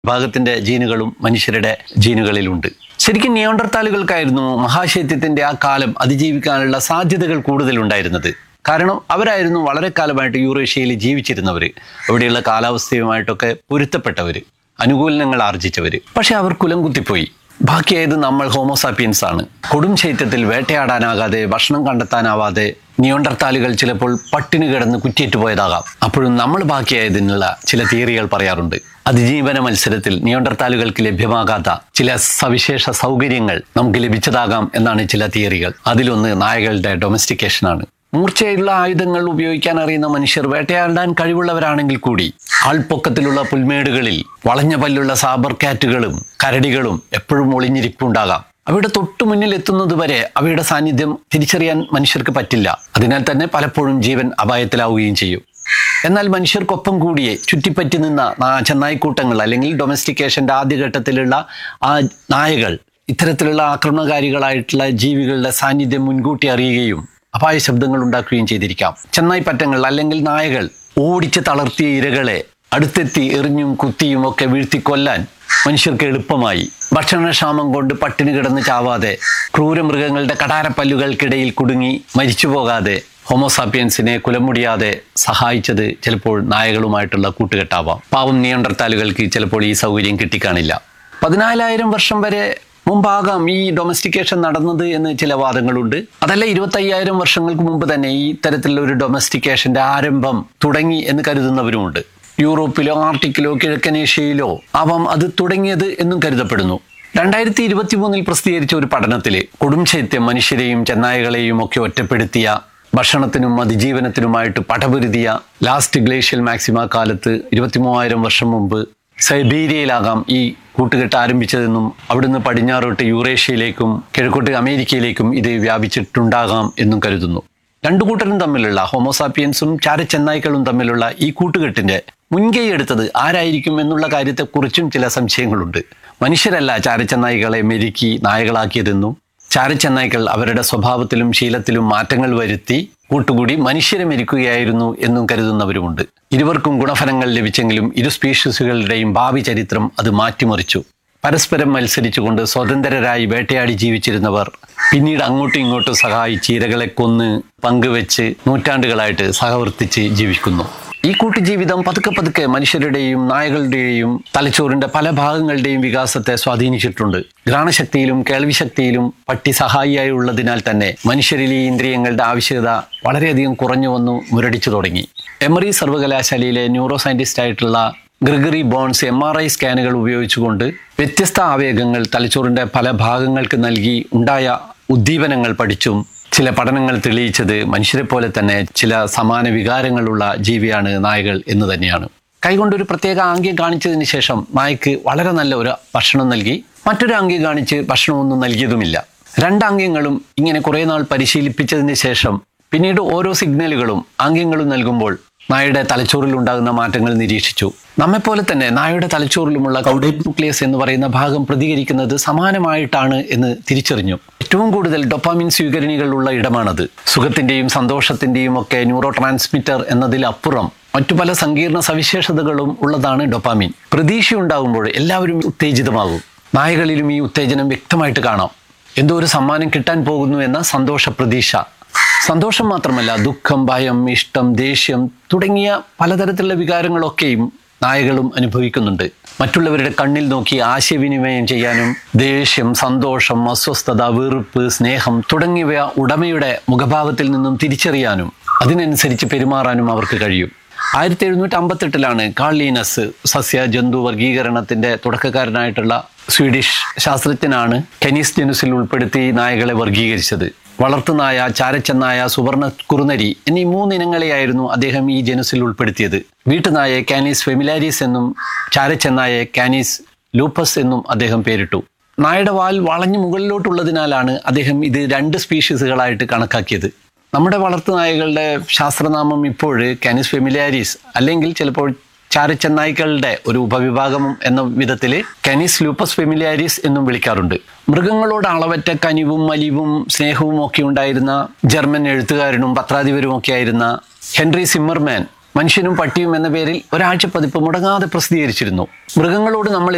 വിഭാഗത്തിന്റെ ജീനുകളും മനുഷ്യരുടെ ജീനുകളിലുണ്ട് ശരിക്കും നിയോണ്ടർത്താലുകൾക്കായിരുന്നു മഹാശൈത്യത്തിന്റെ ആ കാലം അതിജീവിക്കാനുള്ള സാധ്യതകൾ കൂടുതലുണ്ടായിരുന്നത് കാരണം അവരായിരുന്നു വളരെ കാലമായിട്ട് യൂറേഷ്യയിൽ ജീവിച്ചിരുന്നവർ അവിടെയുള്ള കാലാവസ്ഥയുമായിട്ടൊക്കെ പൊരുത്തപ്പെട്ടവർ അനുകൂലനങ്ങൾ ആർജിച്ചവർ പക്ഷെ അവർ കുലം കുത്തിപ്പോയി ബാക്കിയായത് നമ്മൾ ഹോമോസാപ്പിയൻസ് ആണ് കൊടും ശൈത്യത്തിൽ വേട്ടയാടാനാകാതെ ഭക്ഷണം കണ്ടെത്താനാവാതെ നിയോണ്ടർത്താലുകൾ ചിലപ്പോൾ പട്ടിണി കിടന്ന് കുറ്റിയേറ്റ് പോയതാകാം അപ്പോഴും നമ്മൾ ബാക്കിയായതിനുള്ള ചില തിയറികൾ പറയാറുണ്ട് അതിജീവന മത്സരത്തിൽ നിയോണ്ടർത്താലുകൾക്ക് ലഭ്യമാകാത്ത ചില സവിശേഷ സൗകര്യങ്ങൾ നമുക്ക് ലഭിച്ചതാകാം എന്നാണ് ചില തിയറികൾ അതിലൊന്ന് നായകളുടെ ഡൊമസ്റ്റിക്കേഷനാണ് മൂർച്ചയുള്ള ആയുധങ്ങൾ ഉപയോഗിക്കാൻ അറിയുന്ന മനുഷ്യർ വേട്ടയാടാൻ കഴിവുള്ളവരാണെങ്കിൽ കൂടി ആൾപ്പൊക്കത്തിലുള്ള പുൽമേടുകളിൽ വളഞ്ഞ പല്ലുള്ള സാബർ കാറ്റുകളും കരടികളും എപ്പോഴും ഒളിഞ്ഞിരിപ്പുണ്ടാകാം അവയുടെ തൊട്ടു മുന്നിൽ എത്തുന്നത് വരെ അവയുടെ സാന്നിധ്യം തിരിച്ചറിയാൻ മനുഷ്യർക്ക് പറ്റില്ല അതിനാൽ തന്നെ പലപ്പോഴും ജീവൻ അപായത്തിലാവുകയും ചെയ്യും എന്നാൽ മനുഷ്യർക്കൊപ്പം കൂടിയേ ചുറ്റിപ്പറ്റി നിന്ന നാ- ചെന്നായിക്കൂട്ടങ്ങൾ അല്ലെങ്കിൽ ഡൊമസ്റ്റിക്കേഷന്റെ ആദ്യഘട്ടത്തിലുള്ള ആ നായകൾ ഇത്തരത്തിലുള്ള ആക്രമണകാരികളായിട്ടുള്ള ജീവികളുടെ സാന്നിധ്യം മുൻകൂട്ടി അറിയുകയും അപായ ശബ്ദങ്ങൾ ഉണ്ടാക്കുകയും ചെയ്തിരിക്കാം ചെന്നായി പറ്റങ്ങൾ അല്ലെങ്കിൽ നായകൾ ഓടിച്ച് തളർത്തിയ ഇരകളെ അടുത്തെത്തി എറിഞ്ഞും കുത്തിയും ഒക്കെ വീഴ്ത്തി കൊല്ലാൻ മനുഷ്യർക്ക് എളുപ്പമായി ഭക്ഷണക്ഷാമം കൊണ്ട് പട്ടിണി കിടന്ന് ചാവാതെ ക്രൂരമൃഗങ്ങളുടെ കടാരപ്പല്ലുകൾക്കിടയിൽ കുടുങ്ങി മരിച്ചു പോകാതെ ഹോമോസാപ്പിയൻസിനെ കുലമുടിയാതെ സഹായിച്ചത് ചിലപ്പോൾ നായകളുമായിട്ടുള്ള കൂട്ടുകെട്ടാവാം പാവം നിയണ്ടർത്താലുകൾക്ക് ചിലപ്പോൾ ഈ സൗകര്യം കിട്ടിക്കാണില്ല പതിനാലായിരം വർഷം വരെ മുമ്പാകാം ഈ ഡൊമസ്റ്റിക്കേഷൻ നടന്നത് എന്ന് ചില വാദങ്ങളുണ്ട് അതല്ല ഇരുപത്തയ്യായിരം വർഷങ്ങൾക്ക് മുമ്പ് തന്നെ ഈ തരത്തിലുള്ള ഒരു ഡൊമസ്റ്റിക്കേഷന്റെ ആരംഭം തുടങ്ങി എന്ന് കരുതുന്നവരുമുണ്ട് യൂറോപ്പിലോ ആർട്ടിക്കിലോ കിഴക്കൻ ഏഷ്യയിലോ ആവാം അത് തുടങ്ങിയത് എന്നും കരുതപ്പെടുന്നു രണ്ടായിരത്തി ഇരുപത്തി മൂന്നിൽ പ്രസിദ്ധീകരിച്ച ഒരു പഠനത്തിൽ കൊടും ശൈത്യം മനുഷ്യരെയും ചെന്നായകളെയും ഒക്കെ ഒറ്റപ്പെടുത്തിയ ഭക്ഷണത്തിനും അതിജീവനത്തിനുമായിട്ട് പടപൊരുതിയ ലാസ്റ്റ് ഗ്ലേഷ്യൽ മാക്സിമ കാലത്ത് ഇരുപത്തിമൂവായിരം വർഷം മുമ്പ് സൈബീരിയയിലാകാം ഈ കൂട്ടുകെട്ട് ആരംഭിച്ചതെന്നും അവിടുന്ന് പടിഞ്ഞാറോട്ട് യൂറേഷ്യയിലേക്കും കിഴക്കോട്ട് അമേരിക്കയിലേക്കും ഇത് വ്യാപിച്ചിട്ടുണ്ടാകാം എന്നും കരുതുന്നു രണ്ടു കൂട്ടരും തമ്മിലുള്ള ഹോമോസാപ്പിയൻസും ചാരച്ചെന്നായ്ക്കളും തമ്മിലുള്ള ഈ കൂട്ടുകെട്ടിന്റെ മുൻകൈ എടുത്തത് ആരായിരിക്കും എന്നുള്ള കാര്യത്തെക്കുറിച്ചും ചില സംശയങ്ങളുണ്ട് മനുഷ്യരല്ല ചാരച്ചെന്നായ്ക്കളെ മെരുക്കി നായകളാക്കിയതെന്നും ചാരച്ചെന്നായ്ക്കൾ അവരുടെ സ്വഭാവത്തിലും ശീലത്തിലും മാറ്റങ്ങൾ വരുത്തി കൂട്ടുകൂടി മനുഷ്യരെ മെരിക്കുകയായിരുന്നു എന്നും കരുതുന്നവരുമുണ്ട് ഇരുവർക്കും ഗുണഫലങ്ങൾ ലഭിച്ചെങ്കിലും ഇരു സ്പീഷീസുകളുടെയും ഭാവി ചരിത്രം അത് മാറ്റിമറിച്ചു പരസ്പരം മത്സരിച്ചുകൊണ്ട് സ്വതന്ത്രരായി വേട്ടയാടി ജീവിച്ചിരുന്നവർ പിന്നീട് അങ്ങോട്ടും ഇങ്ങോട്ടും സഹായിച്ച് ഇരകളെ കൊന്ന് പങ്കുവെച്ച് നൂറ്റാണ്ടുകളായിട്ട് സഹവർത്തിച്ച് ജീവിക്കുന്നു ഈ കൂട്ടുജീവിതം പതുക്കെ പതുക്കെ മനുഷ്യരുടെയും നായകളുടെയും തലച്ചോറിന്റെ പല ഭാഗങ്ങളുടെയും വികാസത്തെ സ്വാധീനിച്ചിട്ടുണ്ട് ഘ്രാണശക്തിയിലും കേൾവിശക്തിയിലും പട്ടി സഹായിയായി ഉള്ളതിനാൽ തന്നെ മനുഷ്യരിൽ ഈ ഇന്ദ്രിയങ്ങളുടെ ആവശ്യകത വളരെയധികം കുറഞ്ഞു വന്നു മുരടിച്ചു തുടങ്ങി എമറി സർവകലാശാലയിലെ ന്യൂറോ സയന്റിസ്റ്റ് ആയിട്ടുള്ള Gregory Berns M R I സ്കാനുകൾ ഉപയോഗിച്ചുകൊണ്ട് വ്യത്യസ്ത ആവേഗങ്ങൾ തലച്ചോറിന്റെ പല ഭാഗങ്ങൾക്ക് നൽകി ഉണ്ടായ ഉദ്ദീപനങ്ങൾ പഠിച്ചും ചില പഠനങ്ങൾ തെളിയിച്ചത് മനുഷ്യരെ പോലെ തന്നെ ചില സമാന വികാരങ്ങളുള്ള ജീവിയാണ് നായകൾ എന്ന് തന്നെയാണ് കൈകൊണ്ടൊരു പ്രത്യേക ആംഗ്യം കാണിച്ചതിന് ശേഷം നായ്ക്ക് വളരെ നല്ല ഒരു ഭക്ഷണം നൽകി മറ്റൊരു ആംഗ്യം കാണിച്ച് ഭക്ഷണമൊന്നും നൽകിയതുമില്ല രണ്ടാംഗ്യങ്ങളും ഇങ്ങനെ കുറേ നാൾ പരിശീലിപ്പിച്ചതിന് ശേഷം പിന്നീട് ഓരോ സിഗ്നലുകളും ആംഗ്യങ്ങളും നൽകുമ്പോൾ നായയുടെ തലച്ചോറിൽ ഉണ്ടാകുന്ന മാറ്റങ്ങൾ നിരീക്ഷിച്ചു നമ്മെപ്പോലെ തന്നെ നായയുടെ തലച്ചോറിലുമുള്ള കൗഡേറ്റ് ന്യൂക്ലിയസ് എന്ന് പറയുന്ന ഭാഗം പ്രതികരിക്കുന്നത് സമാനമായിട്ടാണ് എന്ന് തിരിച്ചറിഞ്ഞു ഏറ്റവും കൂടുതൽ ഡൊപ്പാമിൻ സ്വീകരണികളുള്ള ഇടമാണത് സുഖത്തിന്റെയും സന്തോഷത്തിന്റെയും ഒക്കെ ന്യൂറോ ട്രാൻസ്മിറ്റർ എന്നതിലപ്പുറം മറ്റു പല സങ്കീർണ സവിശേഷതകളും ഉള്ളതാണ് ഡൊപ്പാമിൻ പ്രതീക്ഷയുണ്ടാകുമ്പോൾ എല്ലാവരും ഉത്തേജിതമാകും നായകളിലും ഈ ഉത്തേജനം വ്യക്തമായിട്ട് കാണാം എന്തോ ഒരു സമ്മാനം കിട്ടാൻ പോകുന്നു എന്ന സന്തോഷ പ്രതീക്ഷ സന്തോഷം മാത്രമല്ല ദുഃഖം ഭയം ഇഷ്ടം ദേഷ്യം തുടങ്ങിയ പലതരത്തിലുള്ള വികാരങ്ങളൊക്കെയും നായകളും അനുഭവിക്കുന്നുണ്ട് മറ്റുള്ളവരുടെ കണ്ണിൽ നോക്കി ആശയവിനിമയം ചെയ്യാനും ദേഷ്യം സന്തോഷം അസ്വസ്ഥത വെറുപ്പ് സ്നേഹം തുടങ്ങിയവ ഉടമയുടെ മുഖഭാവത്തിൽ നിന്നും തിരിച്ചറിയാനും അതിനനുസരിച്ച് പെരുമാറാനും അവർക്ക് കഴിയും ആയിരത്തി എഴുന്നൂറ്റി അമ്പത്തെട്ടിലാണ് കാർലീനസ് സസ്യ ജന്തു വർഗീകരണത്തിന്റെ തുടക്കക്കാരനായിട്ടുള്ള സ്വീഡിഷ് ശാസ്ത്രജ്ഞനാണ് കെനീസ് ജനുസിൽ ഉൾപ്പെടുത്തി നായകളെ വർഗീകരിച്ചത് വളർത്തുനായ ചാരച്ചെന്നായ സുവർണ കുറുനരി എന്നീ മൂന്നിനങ്ങളെയായിരുന്നു അദ്ദേഹം ഈ ജനുസിൽ ഉൾപ്പെടുത്തിയത് വീട്ടുനായെ കാനീസ് ഫെമിലാരിസ് എന്നും ചാരച്ചെന്നായെ കാനീസ് ലൂപ്പസ് എന്നും അദ്ദേഹം പേരിട്ടു നായയുടെ വാൽ വളഞ്ഞു മുകളിലോട്ടുള്ളതിനാലാണ് അദ്ദേഹം ഇത് രണ്ട് സ്പീഷീസുകളായിട്ട് കണക്കാക്കിയത് നമ്മുടെ വളർത്തുനായകളുടെ ശാസ്ത്രനാമം ഇപ്പോൾ കാനിസ് ഫെമിലിയാരിസ് അല്ലെങ്കിൽ ചിലപ്പോൾ ചാരച്ചെന്നായ്ക്കളുടെ ഒരു ഉപവിഭാഗം എന്ന വിധത്തിൽ കാനിസ് ലൂപ്പസ് ഫെമിലിയാരിസ് എന്നും വിളിക്കാറുണ്ട് മൃഗങ്ങളോട് അളവറ്റ കനിവും മലിവും സ്നേഹവും ഒക്കെ ഉണ്ടായിരുന്ന ജർമ്മൻ എഴുത്തുകാരനും പത്രാധിപരും ഒക്കെ ആയിരുന്ന ഹെൻറി സിമ്മർമാൻ മനുഷ്യനും പട്ടിയും എന്ന പേരിൽ ഒരാഴ്ച പതിപ്പ് മുടങ്ങാതെ പ്രസിദ്ധീകരിച്ചിരുന്നു മൃഗങ്ങളോട് നമ്മൾ